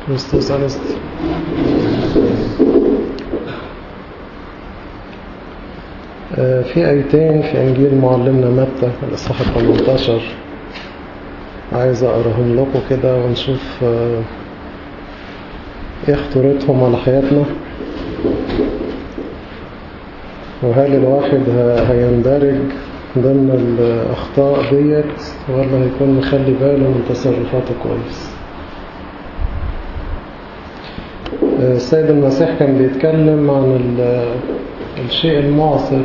Christus Anest. في آيتين في إنجيل معلمنا متى الإصحاح 18 عايز أقراهم لكم كده ونشوف إيه خطورتهم على حياتنا وهل الواحد هيندرج ضمن الأخطاء ديت ولا هيكون مخلي باله من تصرفاته كويس السيد المسيح كان بيتكلم عن الشيء المعصر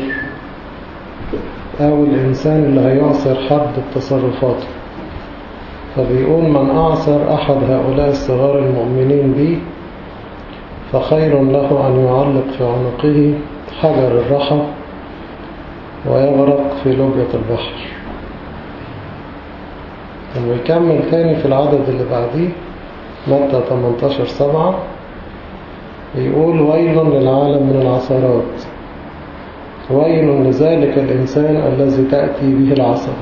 أو الإنسان اللي هيعصر حد بتصرفاته فبيقول من أعصر أحد هؤلاء الصغار المؤمنين بي فخير له أن يعلق في عنقه حجر الرحى ويغرق في لجة البحر ويكمل تاني في العدد اللي بعديه متى 18 سبعة يقول ويل للعالم من العثرات ويل لذلك الإنسان الذي تأتي به العثرة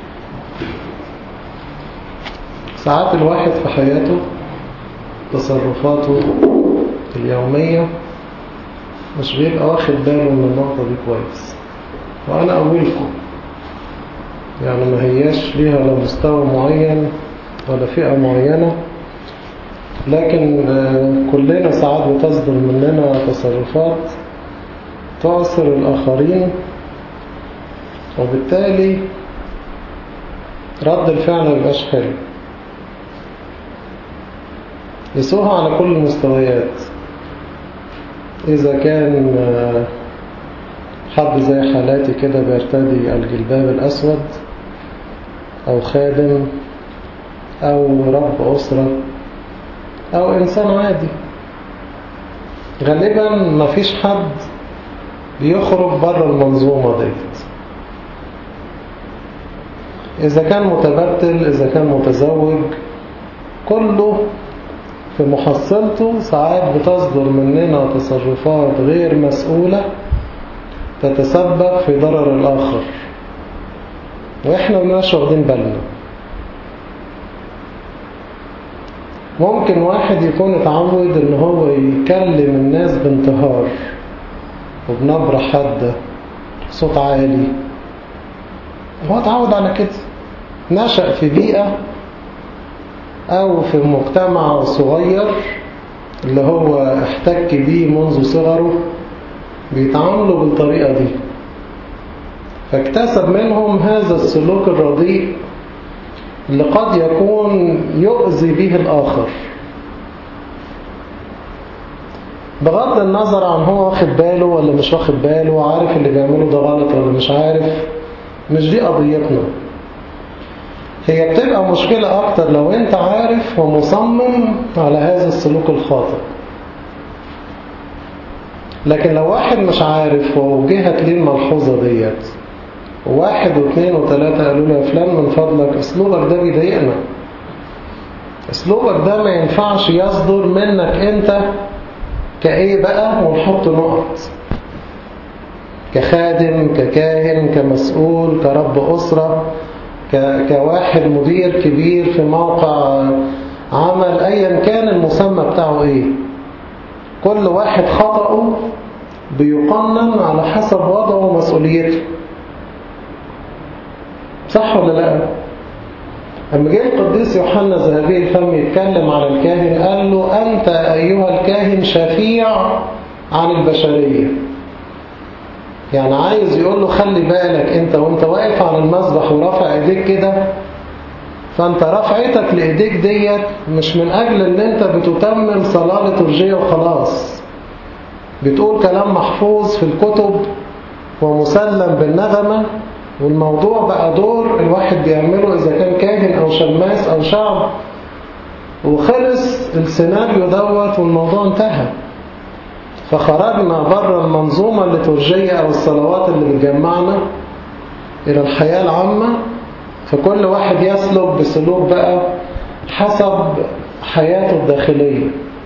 ساعات الواحد في حياته تصرفاته اليومية مش بيبقى واخد باله من النقطة دي كويس وأنا أولكم يعني ما هياش ليها لا مستوى معين ولا فئة معينة لكن كلنا ساعات بتصدر مننا تصرفات تعصر الآخرين وبالتالي رد الفعل مبقاش حلو يسوها على كل المستويات إذا كان حد زي حالاتي كده بيرتدي الجلباب الأسود أو خادم أو رب أسرة أو إنسان عادي غالبا مفيش حد بيخرج بره المنظومة ديت إذا كان متبتل إذا كان متزوج كله في محصلته ساعات بتصدر مننا تصرفات غير مسؤولة تتسبب في ضرر الآخر وإحنا مش واخدين بالنا ممكن واحد يكون اتعود ان هو يكلم الناس بانتهار وبنبرة حادة صوت عالي هو اتعود على كده نشأ في بيئة او في مجتمع صغير اللي هو احتك بيه منذ صغره بيتعاملوا بالطريقة دي فاكتسب منهم هذا السلوك الرديء اللي قد يكون يؤذي به الآخر بغض النظر عن هو واخد باله ولا مش واخد باله عارف اللي بيعمله ده غلط ولا مش عارف مش دي قضيتنا هي بتبقى مشكلة أكتر لو أنت عارف ومصمم على هذا السلوك الخاطئ لكن لو واحد مش عارف ووجهت ليه الملحوظة ديت واحد واثنين وثلاثة قالوا له يا فلان من فضلك اسلوبك ده بيضايقنا اسلوبك ده ما ينفعش يصدر منك انت كايه بقى ونحط نقط كخادم ككاهن كمسؤول كرب أسرة كواحد مدير كبير في موقع عمل ايا كان المسمى بتاعه ايه كل واحد خطأه بيقنن على حسب وضعه ومسؤوليته صح ولا لا لما جه القديس يوحنا ذهبي الفم يتكلم على الكاهن قال له أنت أيها الكاهن شفيع عن البشرية يعني عايز يقول له خلي بالك انت وانت واقف على المسبح ورافع ايديك كده فانت رفعتك لايديك ديت مش من اجل ان انت بتتمم صلاة لترجية وخلاص بتقول كلام محفوظ في الكتب ومسلم بالنغمة والموضوع بقى دور الواحد بيعمله إذا كان كاهن أو شماس أو شعب وخلص السيناريو دوت والموضوع انتهى فخرجنا بره المنظومة الليتورجية أو الصلوات اللي بتجمعنا إلى الحياة العامة فكل واحد يسلك بسلوك بقى حسب حياته الداخلية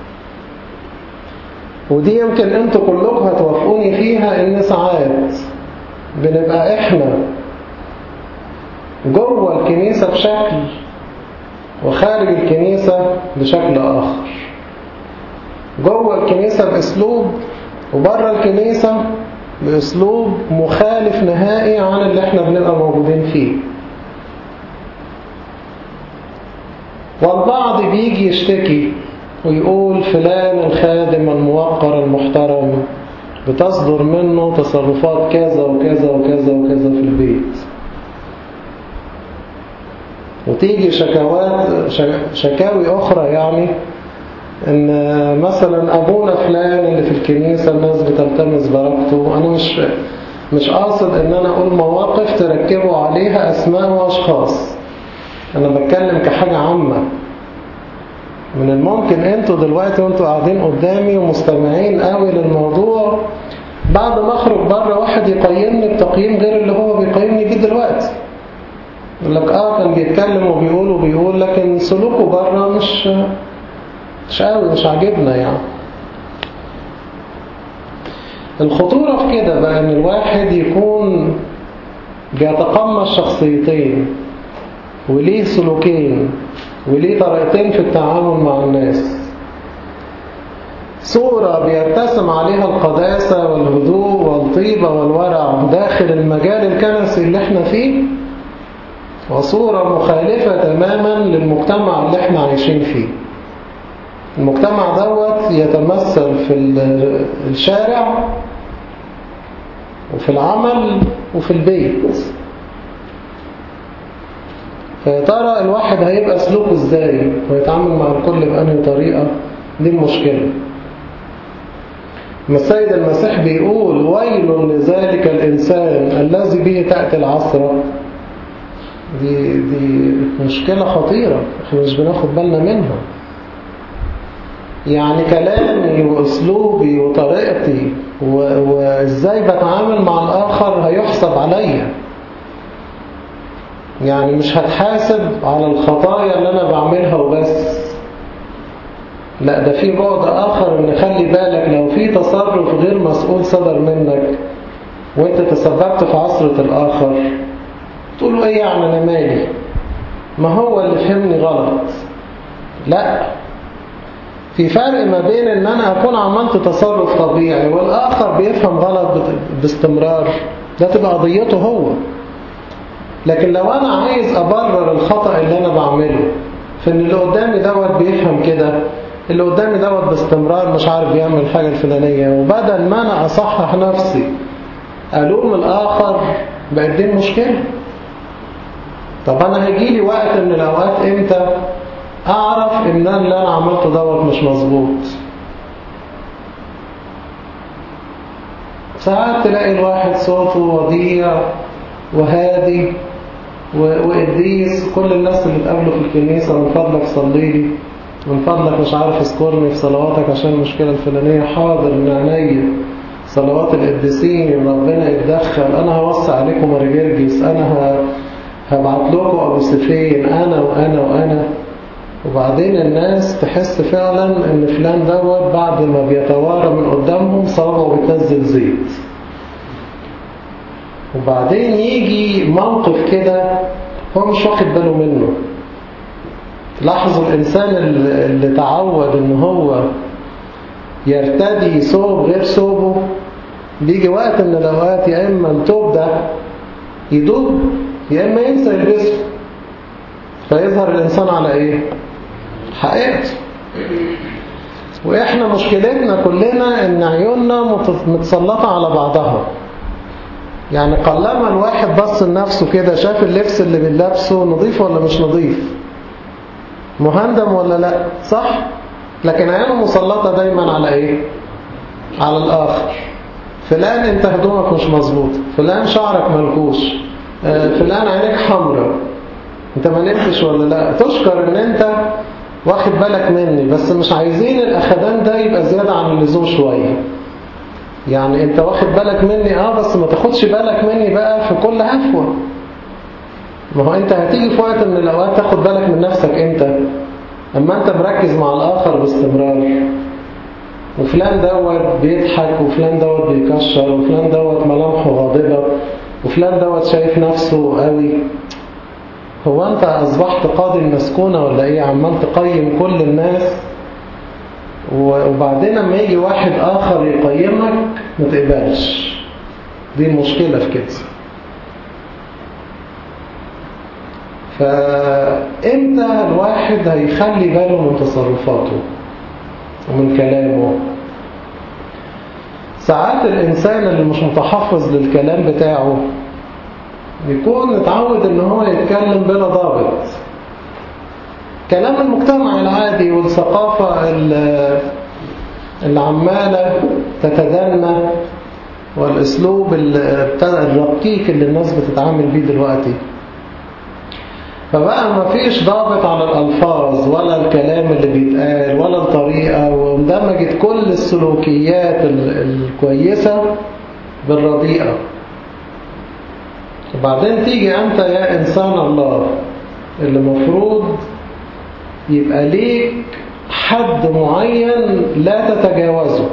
ودي يمكن انتوا كلكم هتوافقوني فيها ان ساعات بنبقى احنا جوه الكنيسة بشكل وخارج الكنيسة بشكل آخر جوه الكنيسة بأسلوب وبره الكنيسة بأسلوب مخالف نهائي عن اللي احنا بنبقى موجودين فيه والبعض بيجي يشتكي ويقول فلان الخادم الموقر المحترم بتصدر منه تصرفات كذا وكذا وكذا وكذا في البيت وتيجي شكاوات شكاوي أخرى يعني ان مثلا ابونا فلان اللي في الكنيسة الناس بتلتمس بركته انا مش مش قاصد ان انا اقول مواقف تركبوا عليها اسماء واشخاص انا بتكلم كحاجة عامة من الممكن انتوا دلوقتي وانتوا قاعدين قدامي ومستمعين قوي للموضوع بعد ما اخرج بره واحد يقيمني بتقييم غير اللي هو بيقيمني بيه دلوقتي يقول لك اه كان بيتكلم وبيقول وبيقول لكن سلوكه بره مش مش قوي مش عاجبنا يعني الخطورة في كده بقى ان الواحد يكون بيتقمص شخصيتين وليه سلوكين وليه طريقتين في التعامل مع الناس صورة بيرتسم عليها القداسة والهدوء والطيبة والورع داخل المجال الكنسي اللي احنا فيه وصورة مخالفة تماما للمجتمع اللي احنا عايشين فيه المجتمع دوت يتمثل في الشارع وفي العمل وفي البيت فيا ترى الواحد هيبقى سلوكه ازاي ويتعامل مع الكل بأنهي طريقة دي المشكلة السيد المسيح بيقول ويل لذلك الإنسان الذي به تأتي العصرة دي, دي مشكلة خطيرة احنا مش بناخد بالنا منها يعني كلامي واسلوبي وطريقتي وازاي بتعامل مع الاخر هيحسب عليا يعني مش هتحاسب على الخطايا اللي انا بعملها وبس لا ده في بعد اخر ان خلي بالك لو في تصرف غير مسؤول صدر منك وانت تسببت في عصرة الاخر تقولوا ايه يعني انا مالي ما هو اللي فهمني غلط لا في فرق ما بين ان انا اكون عملت تصرف طبيعي والاخر بيفهم غلط باستمرار ده تبقى قضيته هو لكن لو انا عايز ابرر الخطأ اللي انا بعمله في ان اللي قدامي دوت بيفهم كده اللي قدامي دوت باستمرار مش عارف يعمل الحاجة الفلانية وبدل ما انا اصحح نفسي الوم الاخر بقت دي المشكلة طب انا هيجيلي وقت من الاوقات امتى اعرف ان اللي انا عملته دوت مش مظبوط ساعات تلاقي الواحد صوته وضيع وهادي وقديس كل الناس اللي تقابله في الكنيسة من فضلك صلي لي من فضلك مش عارف اذكرني في صلواتك عشان المشكلة الفلانية حاضر من عينيا صلوات القديسين ربنا يتدخل انا هوصي عليكم رجرجس انا هبعت لكم ابو سفين انا وانا وانا وبعدين الناس تحس فعلا ان فلان دوت بعد ما بيتوارى من قدامهم صابه بتنزل زيت وبعدين يجي موقف كده هو مش واخد باله منه لاحظوا الإنسان اللي تعود ان هو يرتدي ثوب غير ثوبه بيجي وقت من الأوقات يا إما الثوب ده يدوب يا إما ينسى يلبسه فيظهر الإنسان على إيه؟ حقيقته وإحنا مشكلتنا كلنا إن عيوننا متسلطة على بعضها يعني قلما الواحد بص لنفسه كده شاف اللبس اللي بنلبسه نظيف ولا مش نظيف مهندم ولا لا صح لكن عينه مسلطة دايما على ايه على الاخر فلان انت هدومك مش مظبوط فلان شعرك منكوش فلان عينيك حمراء انت ما نمتش ولا لا تشكر ان انت واخد بالك مني بس مش عايزين الاخدان ده يبقى زيادة عن اللزوم شوية يعني انت واخد بالك مني اه بس ما تاخدش بالك مني بقى في كل هفوة ما هو انت هتيجي في وقت من الاوقات تاخد بالك من نفسك انت اما انت مركز مع الاخر باستمرار وفلان دوت بيضحك وفلان دوت بيكشر وفلان دوت ملامحه غاضبة وفلان دوت شايف نفسه قوي هو انت اصبحت قاضي المسكونة ولا ايه عمال تقيم كل الناس وبعدين لما يجي واحد آخر يقيمك ما تقبلش دي المشكلة في كده فإمتى الواحد هيخلي باله من تصرفاته ومن كلامه ساعات الإنسان اللي مش متحفظ للكلام بتاعه يكون اتعود ان هو يتكلم بلا ضابط كلام المجتمع العادي والثقافة اللي عمالة تتدنى والاسلوب الرقيق اللي الناس بتتعامل بيه دلوقتي فبقى ما فيش ضابط على الألفاظ ولا الكلام اللي بيتقال ولا الطريقة واندمجت كل السلوكيات الكويسة بالرديئة وبعدين تيجي أنت يا إنسان الله اللي مفروض يبقى ليك حد معين لا تتجاوزه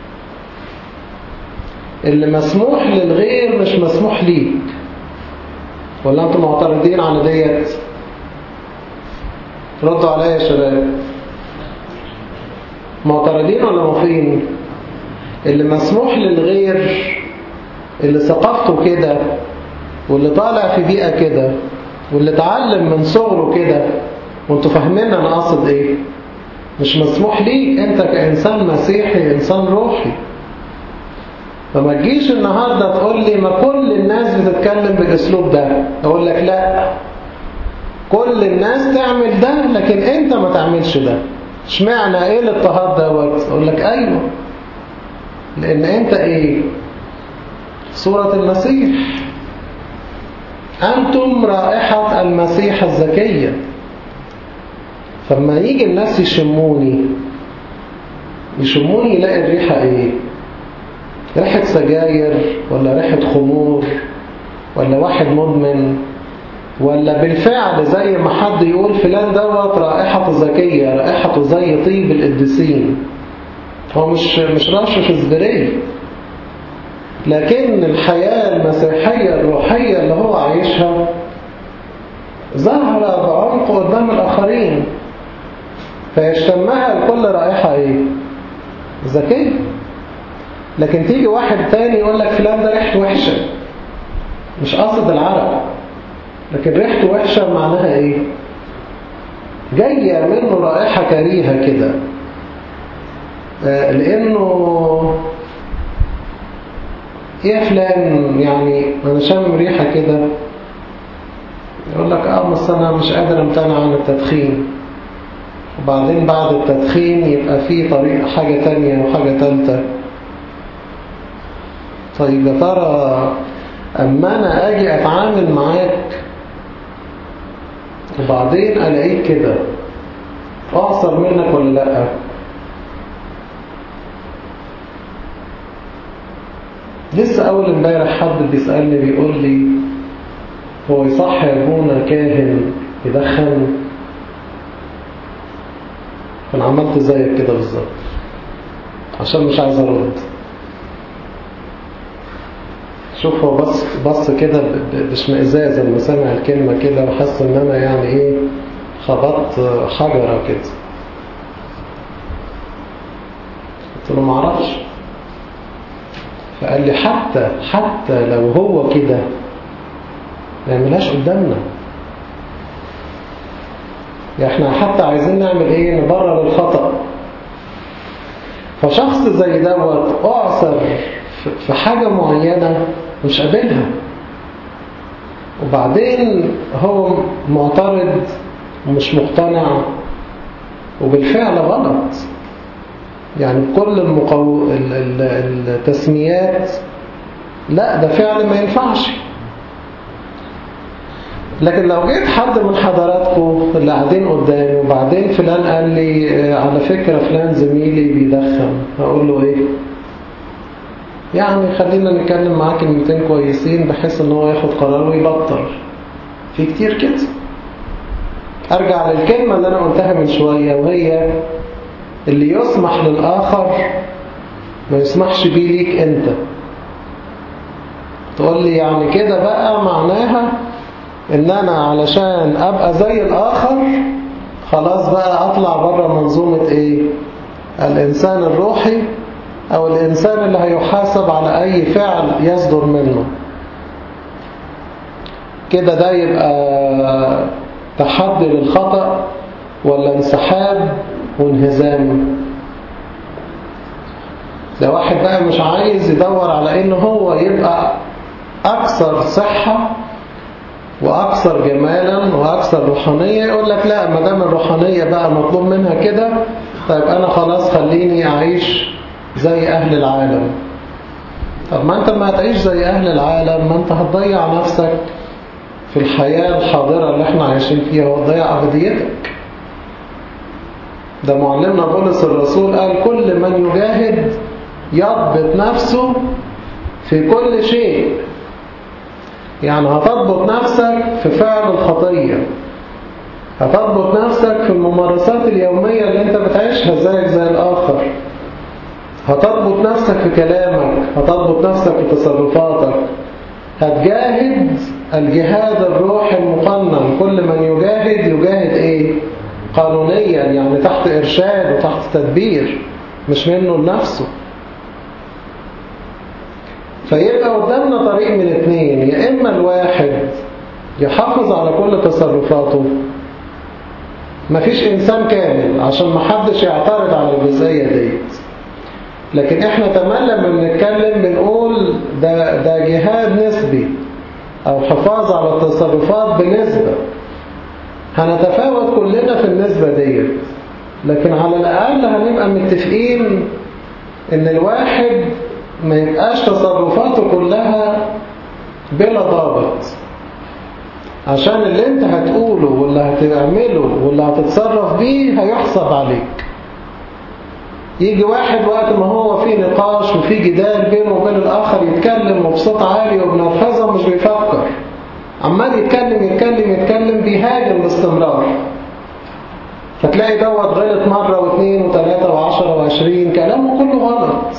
اللي مسموح للغير مش مسموح ليك ولا انتم معترضين على ديت ردوا عليا يا شباب معترضين ولا موافقين اللي مسموح للغير اللي ثقافته كده واللي طالع في بيئة كده واللي اتعلم من صغره كده وانتوا فاهمين انا قاصد ايه مش مسموح ليك انت كإنسان مسيحي إنسان روحي فما تجيش النهاردة تقول لي ما كل الناس بتتكلم بالاسلوب ده اقول لك لا كل الناس تعمل ده لكن انت ما تعملش ده اشمعنى ايه الاضطهاد دوت اقول لك ايوه لان انت ايه صورة المسيح انتم رائحة المسيح الزكية فلما يجي الناس يشموني يشموني يلاقي الريحة ايه ريحة سجاير ولا ريحة خمور ولا واحد مدمن ولا بالفعل زي ما حد يقول فلان دوت رائحته زكية رائحته زي طيب القديسين هو مش مش رش في الزبرية لكن الحياة المسيحية الروحية اللي هو عايشها ظاهرة بعمق قدام الآخرين فيشتمها الكل رائحة ايه زكية لكن تيجي واحد تاني يقول لك فلان ده ريحته وحشة مش قصد العرق لكن ريحته وحشة معناها ايه جاية منه رائحة كريهة كده آه لانه يا فلان يعني انا شامم ريحة كده يقول لك اه بس انا مش قادر امتنع عن التدخين وبعدين بعد التدخين يبقى في طريق حاجة تانية وحاجة تالتة طيب يا ترى اما انا اجي اتعامل معاك وبعدين الاقيك كده اعصر منك ولا لا لسه اول امبارح حد بيسألني بيقول لي هو يصح يكون كاهن يدخن انا عملت زيك كده بالظبط عشان مش عايز ارد شوف هو بص بص كده باشمئزاز لما سمع الكلمة كده وحس ان انا يعني ايه خبطت حجرة كده قلت له معرفش فقال لي حتى حتى لو هو كده ما يعملهاش قدامنا يعني احنا حتى عايزين نعمل ايه نبرر الخطأ فشخص زي دوت اعصر في حاجة معينة مش قابلها وبعدين هو معترض ومش مقتنع وبالفعل غلط يعني بكل المقو... التسميات لا ده فعل ما ينفعش لكن لو جيت حد من حضراتكم اللي قاعدين قدامي وبعدين فلان قال لي على فكرة فلان زميلي بيدخن هقول له ايه يعني خلينا نتكلم معاه كلمتين كويسين بحيث ان هو ياخد قرار ويبطل في كتير كده ارجع للكلمة اللي انا قلتها من شوية وهي اللي يسمح للآخر ما يسمحش بيه ليك انت تقول لي يعني كده بقى معناها ان انا علشان ابقى زي الاخر خلاص بقى اطلع بره منظومة ايه الإنسان الروحي أو الإنسان اللي هيحاسب على أي فعل يصدر منه كده ده يبقى تحدي للخطأ ولا انسحاب وانهزام ده واحد بقى مش عايز يدور على انه هو يبقى اكثر صحة واكثر جمالا واكثر روحانية يقول لك لا ما دام الروحانية بقى مطلوب منها كده طيب انا خلاص خليني اعيش زي اهل العالم طب ما انت ما هتعيش زي اهل العالم ما انت هتضيع نفسك في الحياة الحاضرة اللي احنا عايشين فيها وتضيع ابديتك ده معلمنا بولس الرسول قال كل من يجاهد يضبط نفسه في كل شيء يعني هتضبط نفسك في فعل الخطية هتضبط نفسك في الممارسات اليومية اللي انت بتعيشها زيك زي الآخر هتضبط نفسك في كلامك هتضبط نفسك في تصرفاتك هتجاهد الجهاد الروحي المقنن كل من يجاهد يجاهد ايه قانونيا يعني تحت إرشاد وتحت تدبير مش منه لنفسه فيبقى قدامنا طريق من اتنين يا إما الواحد يحافظ على كل تصرفاته مفيش إنسان كامل عشان محدش يعترض على الجزئية ديت لكن احنا تملى لما بنتكلم بنقول ده, ده جهاد نسبي أو حفاظ على التصرفات بنسبة هنتفاوت كلنا في النسبة ديت لكن على الأقل هنبقى متفقين إن الواحد ما يبقاش تصرفاته كلها بلا ضابط عشان اللي انت هتقوله واللي هتعمله واللي هتتصرف بيه هيحسب عليك يجي واحد وقت ما هو في نقاش وفي جدال بينه وبين الآخر يتكلم وبصوت عالي وبنرفزه مش بيفكر عمال يتكلم يتكلم يتكلم بيهاجم باستمرار فتلاقي دوت غلط مرة واثنين وثلاثة وعشرة وعشرين كلامه كله غلط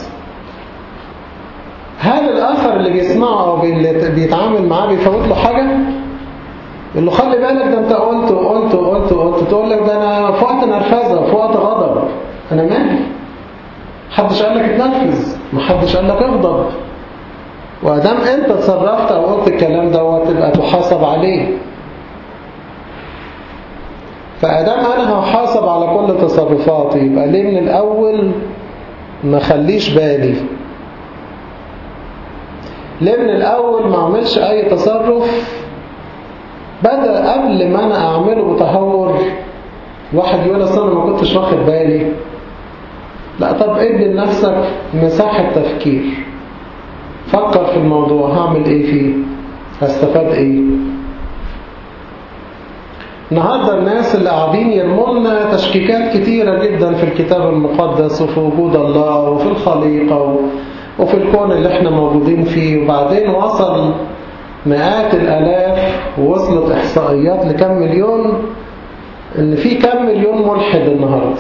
هل الآخر اللي بيسمعه أو اللي بيتعامل معاه بيفوت له حاجة؟ يقول له خلي بالك ده انت قلت وقلت وقلت وقلت تقول لك ده انا في وقت نرفزه في وقت غضب انا مالي محدش قال لك اتنرفز محدش قال لك اغضب وادام انت تصرفت او قلت الكلام دوت تبقى تحاسب عليه فادام انا هحاسب على كل تصرفاتي يبقى ليه من الاول ما خليش بالي ليه من الاول ما اعملش اي تصرف بدأ قبل ما انا اعمله بتهور واحد يقول اصل انا ما كنتش واخد بالي لا طب ادي لنفسك مساحة تفكير فكر في الموضوع هعمل ايه فيه هستفاد ايه النهاردة الناس اللي قاعدين يرمولنا تشكيكات كتيرة جدا في الكتاب المقدس وفي وجود الله وفي الخليقة وفي الكون اللي احنا موجودين فيه وبعدين وصل مئات الآلاف ووصلت إحصائيات لكم مليون إن في كم مليون ملحد النهاردة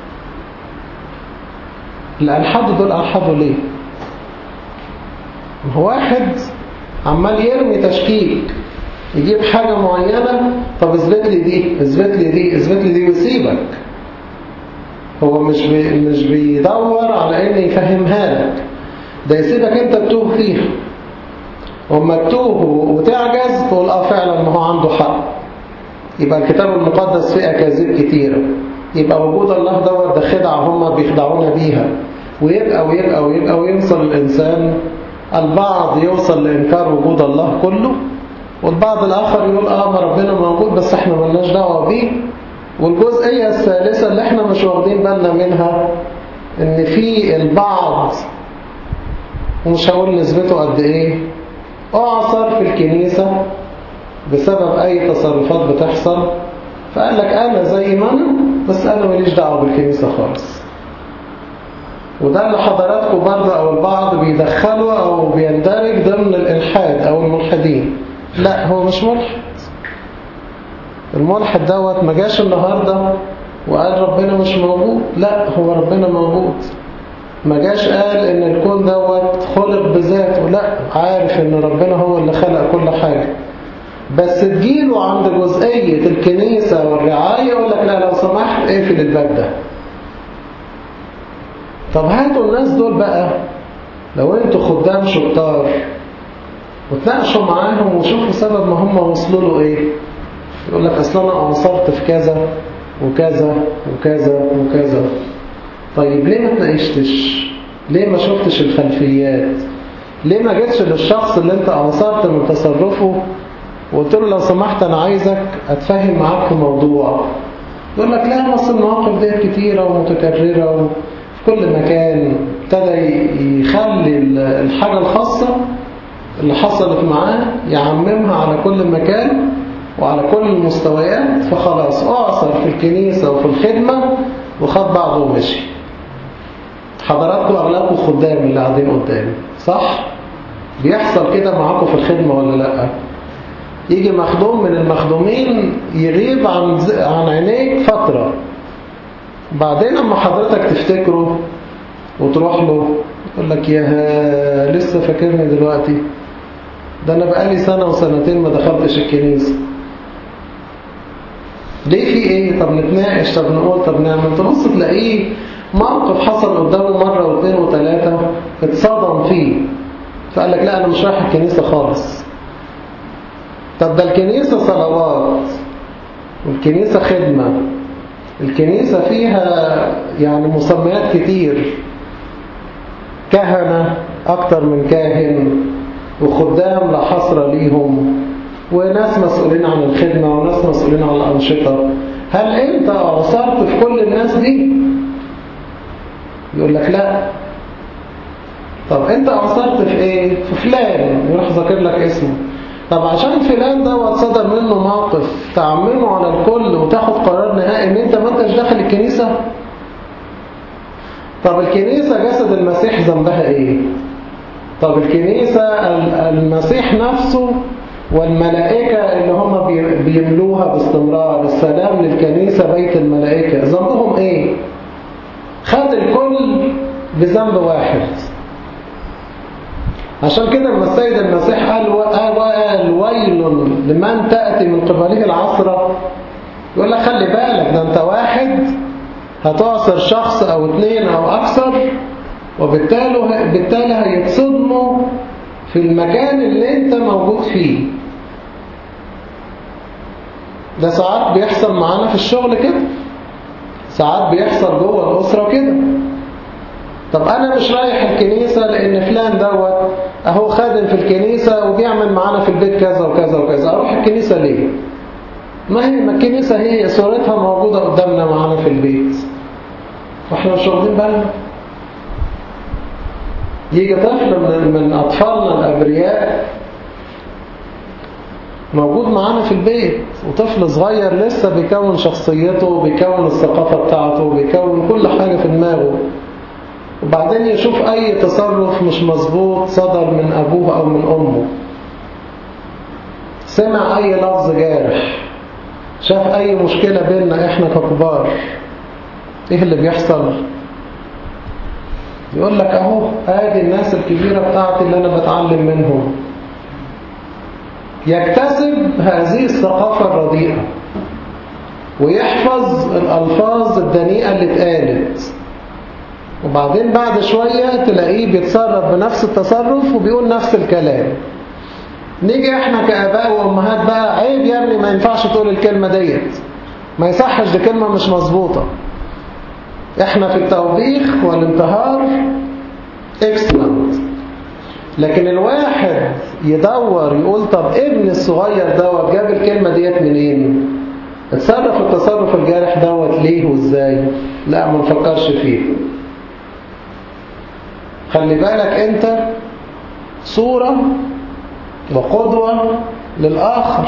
الألحاد دول ألحدوا ليه؟ هو واحد عمال يرمي تشكيك يجيب حاجة معينة طب اثبت لي دي اثبت لي دي اثبت لي دي ويسيبك هو مش بي مش بيدور على ان يفهمها لك ده يسيبك انت تتوه فيها وما تتوه وتعجز تقول اه فعلا ما هو عنده حق يبقى الكتاب المقدس فيه اكاذيب كتيرة يبقى وجود الله دوت ده خدعة هم بيخدعونا بيها ويبقى ويبقى ويبقى ويوصل الإنسان البعض يوصل لإنكار وجود الله كله والبعض الآخر يقول آه ما ربنا موجود بس احنا ملناش دعوة بيه والجزئية الثالثة اللي احنا مش واخدين بالنا منها ان في البعض ومش هقول نسبته قد ايه اعصر في الكنيسة بسبب اي تصرفات بتحصل فقال لك انا زي ما انا بس انا ماليش دعوة بالكنيسة خالص وده اللي حضراتكم برضه او البعض بيدخلوا او بيندرج ضمن الالحاد او الملحدين لا هو مش ملحد الملحد دوت ما جاش النهاردة وقال ربنا مش موجود لا هو ربنا موجود ما جاش قال ان الكون دوت خلق بذاته لا عارف ان ربنا هو اللي خلق كل حاجة بس تجيله عند جزئية الكنيسة والرعاية يقول لك لا لو سمحت اقفل الباب ده طب هاتوا الناس دول بقى لو انتوا خدام شطار وتناقشوا معاهم وشوفوا سبب ما هم وصلوا له ايه يقول لك اصل انا قصرت في كذا وكذا وكذا وكذا طيب ليه ما تناقشتش ليه ما شفتش الخلفيات ليه ما جيتش للشخص اللي انت قصرت من تصرفه وقلت له لو سمحت انا عايزك اتفهم معاك في موضوع يقول لك لا بس المواقف دي كتيرة ومتكررة وفي كل مكان ابتدى يخلي الحاجة الخاصة اللي حصلت معاه يعممها على كل مكان وعلى كل المستويات فخلاص اعصر في الكنيسة وفي الخدمة وخد بعضه ومشي حضراتكم أغلبكم خدام اللي قاعدين قدامي صح؟ بيحصل كده معاكم في الخدمة ولا لأ؟ يجي مخدوم من المخدومين يغيب عن عن عينيك فترة بعدين اما حضرتك تفتكره وتروح له يقول لك يا لسه فاكرني دلوقتي ده انا بقالي سنة وسنتين ما دخلتش الكنيسة ليه في ايه طب نتناقش طب نقول طب نعمل تبص تلاقيه موقف حصل قدامه مرة واثنين وثلاثة اتصدم فيه فقال لك لا انا مش رايح الكنيسة خالص طب ده الكنيسة صلوات والكنيسة خدمة الكنيسة فيها يعني مسميات كتير كهنة أكتر من كاهن وخدام لا حصر ليهم وناس مسؤولين عن الخدمة وناس مسؤولين عن الأنشطة هل أنت عصرت في كل الناس دي؟ يقول لك لا طب أنت عصرت في إيه؟ في فلان يروح ذاكر لك اسمه طب عشان فلان دوت صدر منه موقف تعممه على الكل وتاخد قرار نهائي ان انت ما انتش داخل الكنيسة طب الكنيسة جسد المسيح ذنبها ايه طب الكنيسة المسيح نفسه والملائكة اللي هم بيملوها باستمرار السلام للكنيسة بيت الملائكة ذنبهم ايه خد الكل بذنب واحد عشان كده لما السيد المسيح قال قال ويل لمن تأتي من قبله العصرة يقول لك خلي بالك ده انت واحد هتعصر شخص او اثنين او اكثر وبالتالي بالتالي هيتصدموا في المكان اللي انت موجود فيه ده ساعات بيحصل معانا في الشغل كده ساعات بيحصل جوه الأسرة كده طب أنا مش رايح الكنيسة لأن فلان دوت أهو خادم في الكنيسة وبيعمل معانا في البيت كذا وكذا وكذا أروح الكنيسة ليه؟ ما هي ما الكنيسة هي صورتها موجودة قدامنا معانا في البيت واحنا مش واخدين بالنا يجي طفل من, من أطفالنا الأبرياء موجود معانا في البيت وطفل صغير لسه بيكون شخصيته وبيكون الثقافة بتاعته وبيكون كل حاجة في دماغه وبعدين يشوف أي تصرف مش مظبوط صدر من أبوه أو من أمه سمع أي لفظ جارح شاف أي مشكلة بيننا إحنا ككبار إيه اللي بيحصل يقول لك أهو آدي الناس الكبيرة بتاعتي اللي أنا بتعلم منهم يكتسب هذه الثقافة الرديئة ويحفظ الألفاظ الدنيئة اللي اتقالت وبعدين بعد شوية تلاقيه بيتصرف بنفس التصرف وبيقول نفس الكلام نيجي احنا كآباء وأمهات بقى عيب يا ابني ما ينفعش تقول الكلمة ديت ما يصحش دي كلمة مش مظبوطة احنا في التوبيخ والانتهار اكسلنت لكن الواحد يدور يقول طب ابن الصغير دوت جاب الكلمة ديت منين اتصرف التصرف الجارح دوت ليه وازاي لا ما نفكرش فيه خلي بالك انت صورة وقدوة للآخر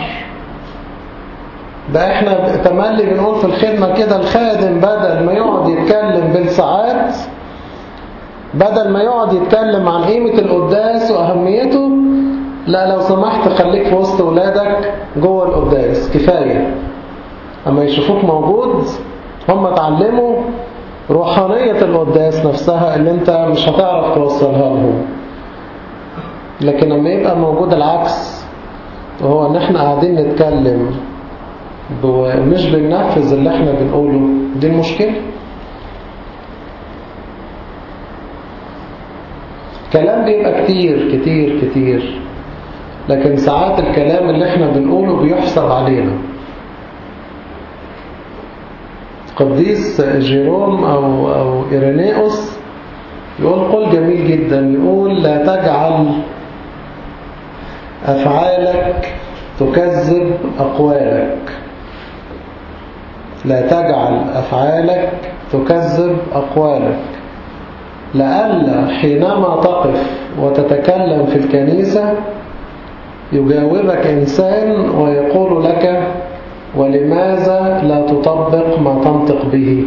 ده احنا تملي بنقول في الخدمة كده الخادم بدل ما يقعد يتكلم بالساعات بدل ما يقعد يتكلم عن قيمة القداس وأهميته لا لو سمحت خليك في وسط ولادك جوه القداس كفاية أما يشوفوك موجود هم اتعلموا روحانية القداس نفسها اللي انت مش هتعرف توصلها لهم لكن لما يبقى موجود العكس وهو ان احنا قاعدين نتكلم ومش بننفذ اللي احنا بنقوله دي المشكلة كلام بيبقى كتير كتير كتير لكن ساعات الكلام اللي احنا بنقوله بيحسب علينا قديس جيروم أو, أو إيرينيوس يقول قول جميل جدا يقول لا تجعل أفعالك تكذب أقوالك لا تجعل أفعالك تكذب أقوالك لألا حينما تقف وتتكلم في الكنيسة يجاوبك إنسان ويقول لك ولماذا لا تطبق ما تنطق به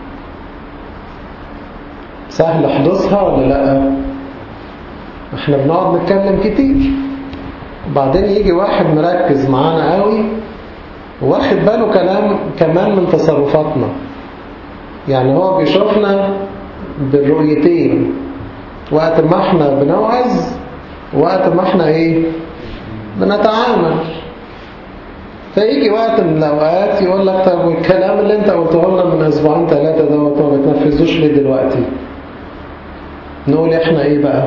سهل حدوثها ولا لا احنا بنقعد نتكلم كتير وبعدين يجي واحد مركز معانا قوي واخد باله كلام كمان من تصرفاتنا يعني هو بيشوفنا بالرؤيتين وقت ما احنا بنوعظ وقت ما احنا ايه بنتعامل فيجي وقت من الأوقات يقول لك طب والكلام اللي انت قلته لنا من أسبوعين ثلاثة دوت ما بتنفذوش ليه دلوقتي نقول احنا ايه بقى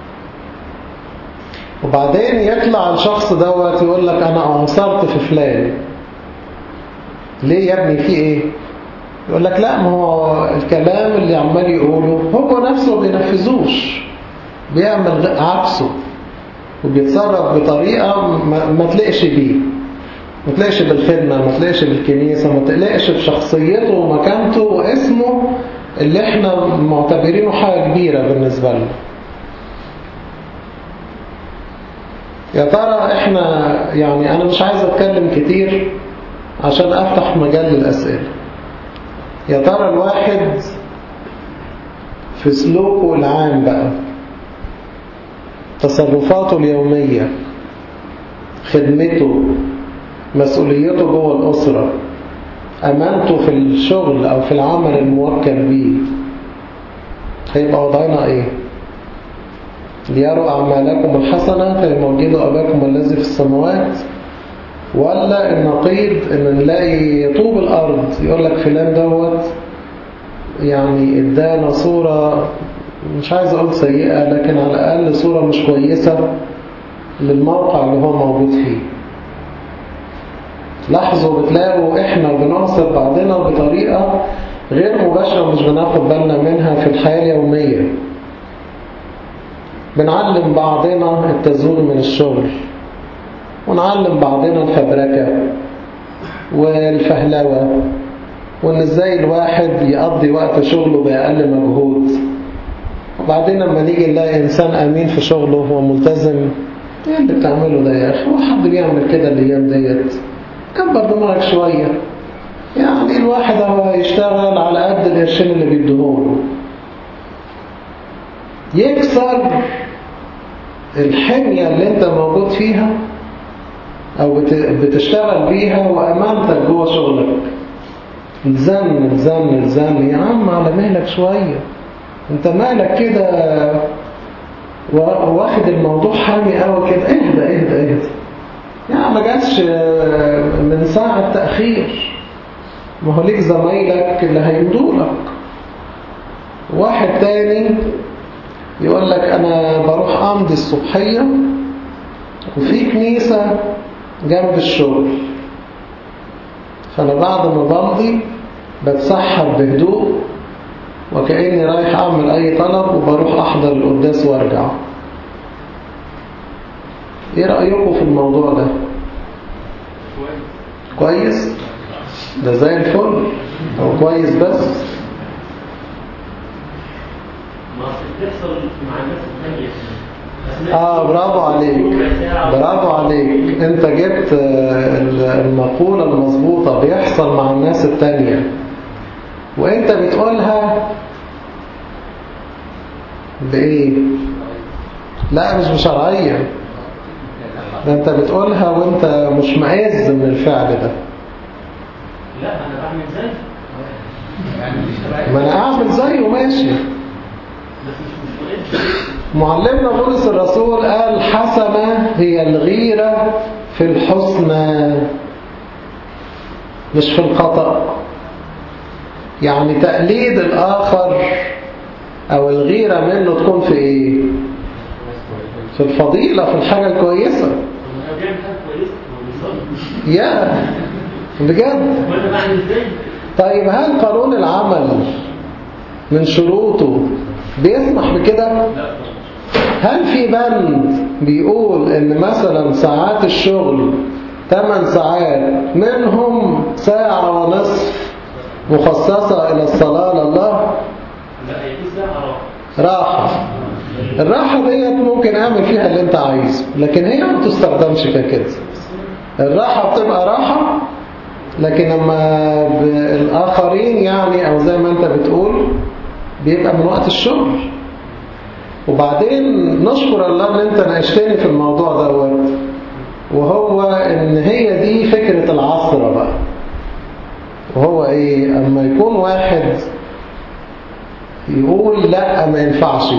وبعدين يطلع الشخص دوت يقول لك انا انصرت في فلان ليه يا ابني في ايه يقول لك لا ما هو الكلام اللي عمال يقوله هو نفسه ما بينفذوش بيعمل عكسه وبيتصرف بطريقة ما, ما تلاقش بيه ما تلاقش بالخدمة ما تلاقش بالكنيسة ما تلاقش بشخصيته ومكانته واسمه اللي احنا معتبرينه حاجة كبيرة بالنسبة لنا يا ترى احنا يعني انا مش عايز اتكلم كتير عشان افتح مجال للأسئلة يا ترى الواحد في سلوكه العام بقى تصرفاته اليومية خدمته مسؤوليته جوه الأسرة أمانته في الشغل أو في العمل الموكل به هيبقى وضعنا إيه ليروا أعمالكم الحسنة فيمجدوا أباكم الذي في السماوات ولا النقيض إن نلاقي يطوب الأرض يقول لك فلان دوت يعني ادانا صورة مش عايز أقول سيئة لكن على الأقل صورة مش كويسة للموقع اللي هو موجود فيه لاحظوا بتلاقوا احنا بنعصر بعضنا بطريقة غير مباشرة مش بناخد بالنا منها في الحياة اليومية بنعلم بعضنا التزوير من الشغل ونعلم بعضنا الفبركة والفهلوة وان ازاي الواحد يقضي وقت شغله بأقل مجهود وبعدين لما نيجي نلاقي انسان امين في شغله وملتزم ايه اللي بتعمله ده يا اخي هو حد بيعمل كده الايام ديت كبر دماغك شوية يعني الواحد هو يشتغل على قد القرشين اللي بيديهوله يكسر الحمية اللي انت موجود فيها او بتشتغل بيها وامانتك جوه شغلك الزم الزم الزم يا عم على مهلك شوية انت مالك كده واخد الموضوع حامي قوي كده اهدى اهدى اهدى يعني ما جاتش من ساعة تأخير ما هو ليك زمايلك اللي هيمدوا لك واحد تاني يقول لك أنا بروح أمضي الصبحية وفي كنيسة جنب الشغل فأنا بعد ما بمضي بتسحب بهدوء وكأني رايح أعمل أي طلب وبروح أحضر القداس وارجع ايه رأيكم في الموضوع ده كويس ده زي الفل او كويس بس اه برافو عليك برافو عليك انت جبت المقولة المظبوطة بيحصل مع الناس التانية وانت بتقولها بايه لا مش بشرعية ده انت بتقولها وانت مش معز من الفعل ده لا انا بعمل زي ما انا اعمل زيه ماشي بس مش مش معلمنا بولس الرسول قال حسنة هي الغيرة في الحسنى مش في الخطأ يعني تقليد الآخر أو الغيرة منه تكون في إيه؟ في الفضيلة في الحاجة الكويسة طب ما هو بيعمل حاجه كويسه هو بيصلي يا بجد وانا بعمل ازاي؟ طيب هل قانون العمل من شروطه بيسمح بكده لا طبعا هل في بند بيقول ان مثلا ساعات الشغل 8 ساعات منهم ساعة ونصف مخصصة الى الصلاة لله لا هي دي ساعه راحه راحة الراحة ديت ممكن اعمل فيها اللي انت عايزه لكن هي ما تستخدمش ككده الراحة بتبقى راحة لكن لما ب- الآخرين يعني أو زي ما أنت بتقول بيبقى من وقت الشغل وبعدين نشكر الله أن أنت ناقشتني في الموضوع دوت وهو أن هي دي فكرة العصر بقى وهو إيه أما يكون واحد يقول لا ما ينفعش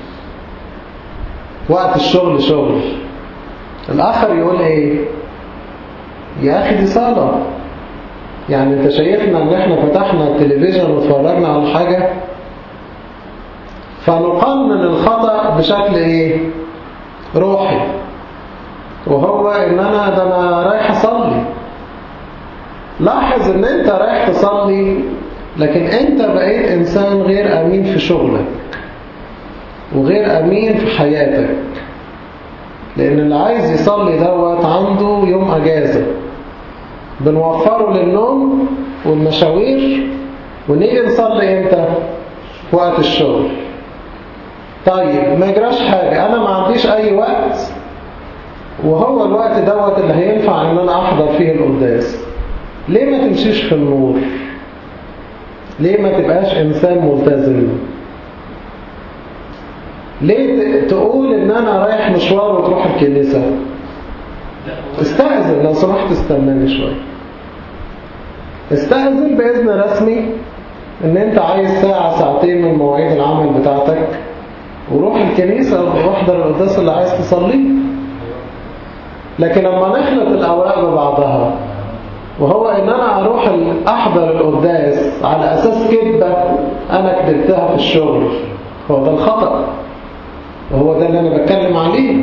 وقت الشغل شغل الآخر يقول إيه يا أخي دي صلاة يعني انت شايفنا ان احنا فتحنا التلفزيون واتفرجنا على حاجة فنقنن الخطأ بشكل ايه روحي وهو ان انا ده انا رايح اصلي لاحظ ان انت رايح تصلي لكن انت بقيت انسان غير امين في شغلك وغير امين في حياتك لان اللي عايز يصلي دوت عنده يوم اجازة بنوفره للنوم والمشاوير ونيجي نصلي امتى وقت الشغل طيب ما يجراش حاجة انا ما عنديش اي وقت وهو الوقت دوت اللي هينفع ان انا احضر فيه القداس ليه ما تمشيش في النور ليه ما تبقاش انسان ملتزم ليه ت- تقول ان انا رايح مشوار وتروح الكنيسة لا هو استأذن لو سمحت استناني شوية استأذن بإذن رسمي ان انت عايز ساعة ساعتين من مواعيد العمل بتاعتك وروح الكنيسة واحضر القداس اللي عايز تصليه لكن لما نخلط الأوراق ببعضها وهو ان انا اروح ال- احضر القداس على اساس كذبة انا كذبتها في الشغل هو ده الخطأ وهو ده اللي انا بتكلم عليه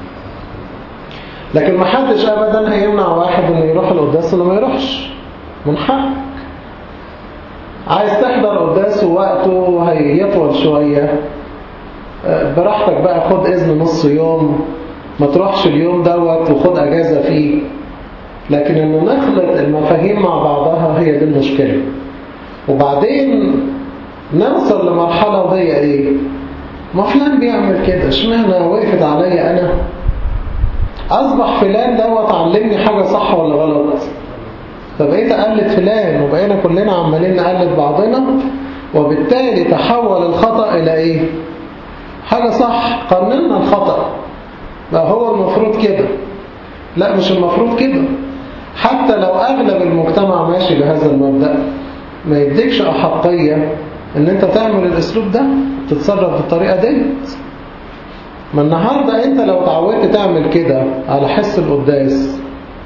لكن ما حدش ابدا هيمنع واحد انه يروح القداس ولا ما يروحش من حق عايز تحضر قداس ووقته هيطول شوية آه، براحتك بقى خد اذن نص يوم ما تروحش اليوم دوت وخد اجازة فيه لكن انه نخلط المفاهيم مع بعضها هي دي المشكلة وبعدين نوصل لمرحلة وهي ايه ما فلان بيعمل كده اشمعنى وقفت عليا انا أصبح فلان دوت علمني حاجة صح ولا غلط فبقيت أقلد فلان وبقينا كلنا عمالين نقلد بعضنا وبالتالي تحول الخطأ إلى إيه؟ حاجة صح قننا الخطأ بقى هو المفروض كده لا مش المفروض كده حتى لو أغلب المجتمع ماشي بهذا المبدأ ما يديكش أحقية إن أنت تعمل الأسلوب ده تتصرف بالطريقة ديت ما النهاردة انت لو اتعودت تعمل كده على حس القداس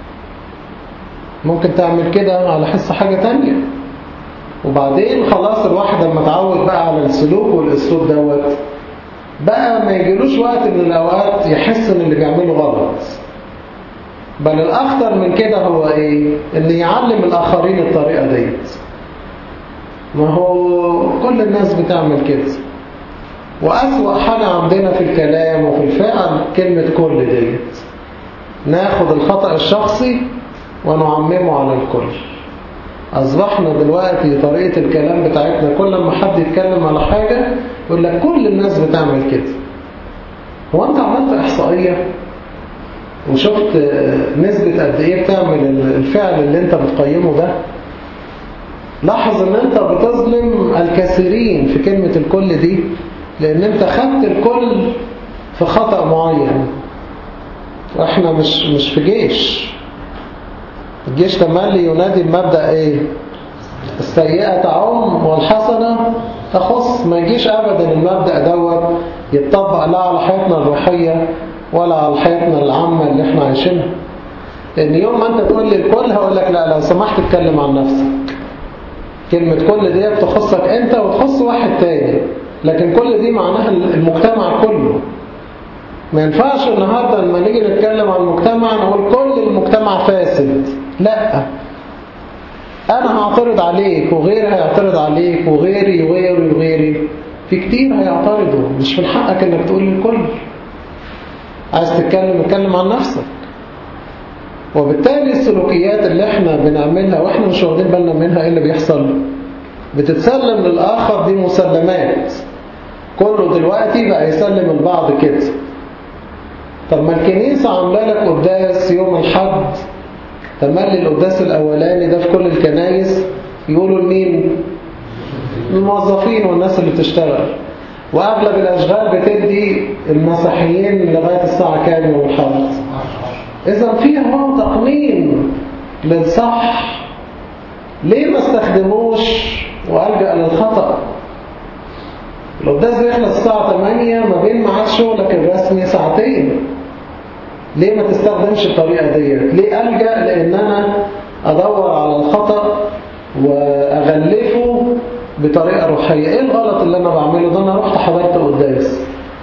ممكن تعمل كده على حس حاجة تانية وبعدين خلاص الواحد لما اتعود بقى على السلوك والاسلوب دوت بقى ما يجيلوش وقت من الاوقات يحس ان اللي بيعمله غلط بل الاخطر من كده هو ايه ان يعلم الاخرين الطريقة ديت ما هو كل الناس بتعمل كده وأسوأ حاجة عندنا في الكلام وفي الفعل كلمة كل ديت ناخد الخطأ الشخصي ونعممه على الكل أصبحنا دلوقتي طريقة الكلام بتاعتنا كل ما حد يتكلم على حاجة يقول لك كل الناس بتعمل كده هو أنت عملت إحصائية وشفت نسبة قد إيه بتعمل الفعل اللي أنت بتقيمه ده لاحظ ان انت بتظلم الكثيرين في كلمة الكل دي لان انت خدت الكل في خطأ معين واحنا مش مش في جيش الجيش تملي ينادي المبدأ ايه السيئة تعم والحسنة تخص ما يجيش ابدا المبدأ دوت يتطبق لا على حياتنا الروحية ولا على حياتنا العامة اللي احنا عايشينها لان يوم ما انت تقول لي الكل هقول لك لا لو سمحت اتكلم عن نفسك كلمة كل دي بتخصك انت وتخص واحد تاني لكن كل دي معناها المجتمع كله ما ينفعش النهاردة لما نيجي نتكلم عن المجتمع نقول كل المجتمع فاسد لا أنا هعترض عليك وغيري هيعترض عليك وغيري وغيري وغيري في كتير هيعترضوا مش من حقك انك تقول للكل عايز تتكلم اتكلم عن نفسك وبالتالي السلوكيات اللي احنا بنعملها واحنا مش واخدين بالنا منها ايه اللي بيحصل بتتسلم للآخر دي مسلمات كله دلوقتي بقى يسلم البعض كده طب ما الكنيسة عامله لك قداس يوم الحد تملي القداس الأولاني ده في كل الكنايس يقولوا لمين؟ الموظفين والناس اللي بتشتغل وأغلب الأشغال بتدي المسيحيين لغاية الساعة كام يوم الحد إذا في هو تقنين للصح ليه ما استخدموش وألجأ للخطأ القداس بيخلص الساعة 8 ما بين ميعاد شغلك الرسمي ساعتين ليه ما تستخدمش الطريقة ديت ليه ألجأ لأن أنا أدور على الخطأ وأغلفه بطريقة روحية إيه الغلط اللي أنا بعمله ده أنا رحت حضرت قداس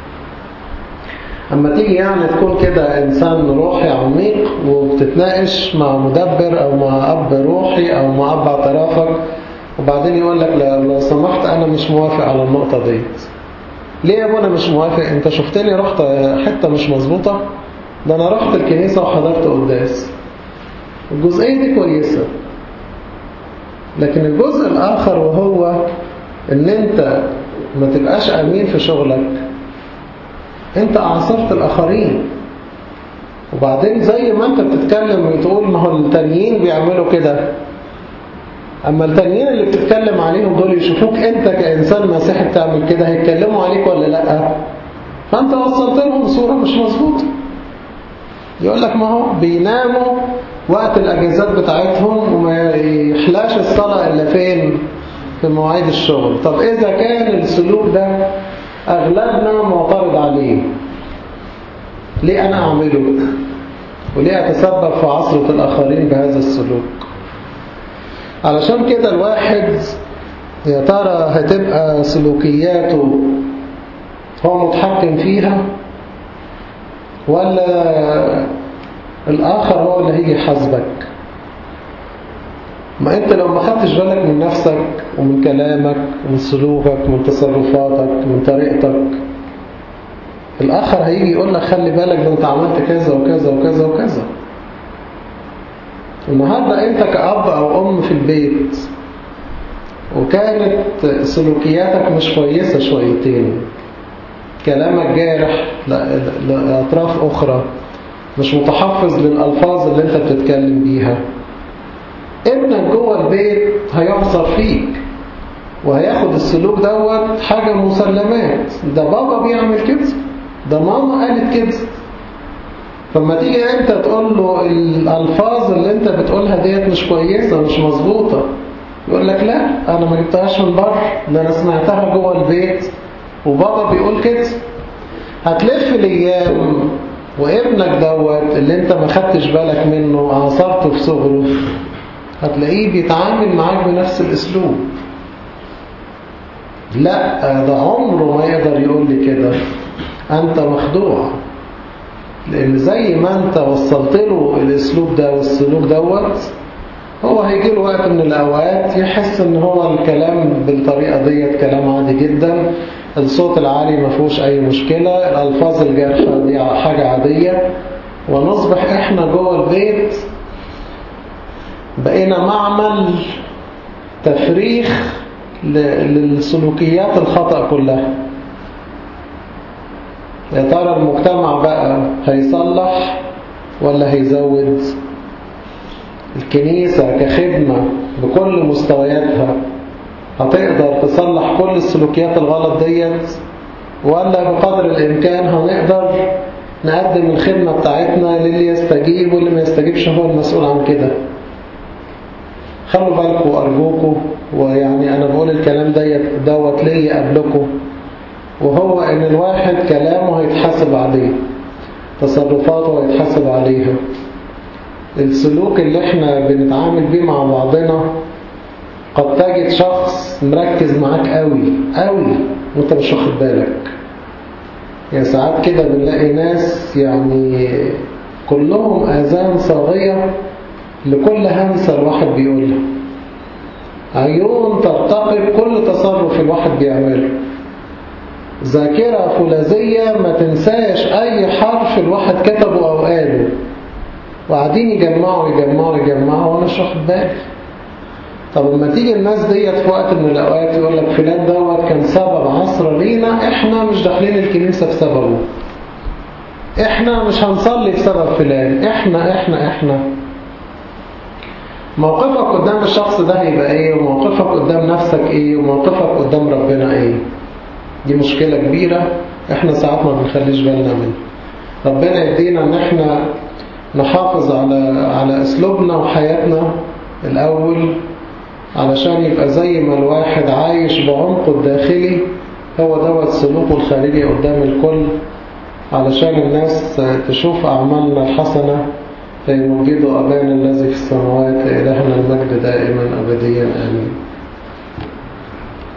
أما تيجي يعني تكون كده إنسان روحي عميق وبتتناقش مع مدبر أو مع أب روحي أو مع أب اعترافك وبعدين يقول لك لو سمحت أنا مش موافق على النقطة ديت ليه يا ابونا مش موافق أنت شفتني رحت حتة مش مظبوطة ده أنا رحت الكنيسة وحضرت قداس الجزئية دي كويسة لكن الجزء الآخر وهو ان انت ما تبقاش امين في شغلك انت اعصرت الاخرين وبعدين زي ما انت بتتكلم وتقول ما هو التانيين بيعملوا كده اما التانيين اللي بتتكلم عليهم دول يشوفوك انت كانسان مسيحي بتعمل كده هيتكلموا عليك ولا لا فانت وصلت لهم صورة مش مظبوطة يقول لك ما هو بيناموا وقت الاجازات بتاعتهم وما يحلاش الصلاة الا فين في مواعيد الشغل طب اذا كان السلوك ده اغلبنا معترض عليه ليه انا اعمله وليه اتسبب في عصرة الاخرين بهذا السلوك علشان كده الواحد يا ترى هتبقى سلوكياته هو متحكم فيها ولا الآخر هو اللي هيجي يحاسبك ما انت لو ما خدتش بالك من نفسك ومن كلامك ومن سلوكك ومن تصرفاتك ومن طريقتك الآخر هيجي يقول لك خلي بالك ده انت عملت كذا وكذا وكذا وكذا النهاردة انت كأب أو أم في البيت وكانت سلوكياتك مش كويسة شويتين كلامك جارح لأطراف أخرى مش متحفظ للألفاظ اللي انت بتتكلم بيها ابنك جوه البيت هيعصر فيك وهياخد السلوك دوت حاجة مسلمات ده بابا بيعمل كده ده ماما قالت كده فلما تيجي انت تقول له الألفاظ اللي انت بتقولها ديت مش كويسة مش مظبوطة يقول لك لا انا ما جبتهاش من بره ده انا سمعتها جوه البيت وبابا بيقول كده هتلف الايام وابنك دوت اللي انت ما خدتش بالك منه عاصرته في صغره هتلاقيه بيتعامل معاك بنفس الاسلوب لا ده عمره ما يقدر يقول لي كده انت مخدوع لان زي ما انت وصلت له الاسلوب ده والسلوك دوت هو هيجي له وقت من الاوقات يحس ان هو الكلام بالطريقه ديت كلام عادي جدا الصوت العالي ما فيهوش اي مشكله الالفاظ الجارحه دي حاجه عاديه ونصبح احنا جوه البيت بقينا معمل تفريخ للسلوكيات الخطأ كلها يا ترى المجتمع بقى هيصلح ولا هيزود الكنيسة كخدمة بكل مستوياتها هتقدر تصلح كل السلوكيات الغلط ديت ولا بقدر الإمكان هنقدر نقدم الخدمة بتاعتنا للي يستجيب واللي ما يستجيبش هو المسؤول عن كده خلوا بالكم أرجوكم ويعني أنا بقول الكلام ديت دوت ليا قبلكم وهو إن الواحد كلامه هيتحاسب عليه تصرفاته هيتحاسب عليها السلوك اللي احنا بنتعامل بيه مع بعضنا قد تجد شخص مركز معاك قوي قوي وانت مش واخد بالك يعني ساعات كده بنلاقي ناس يعني كلهم آذان صاغية لكل همسة الواحد بيقولها عيون ترتقب كل تصرف الواحد بيعمله ذاكرة فولاذية ما تنساش أي حرف الواحد كتبه أو قاله وقاعدين يجمعوا يجمعوا يجمعوا وأنا مش واخد بالي طب لما تيجي الناس ديت في وقت من الأوقات يقول لك فلان دوت كان سبب عصر لينا إحنا مش داخلين الكنيسة بسببه إحنا مش هنصلي بسبب فلان إحنا إحنا إحنا موقفك قدام الشخص ده هيبقى إيه وموقفك قدام نفسك إيه وموقفك قدام ربنا إيه دي مشكلة كبيرة إحنا ساعات ما بنخليش بالنا منها ربنا يدينا إن إحنا نحافظ على على أسلوبنا وحياتنا الأول علشان يبقى زي ما الواحد عايش بعمقه الداخلي هو دوت سلوكه الخارجي قدام الكل علشان الناس تشوف أعمالنا الحسنة فيمجدوا أبانا الذي في السماوات إلهنا المجد دائما أبديا آمين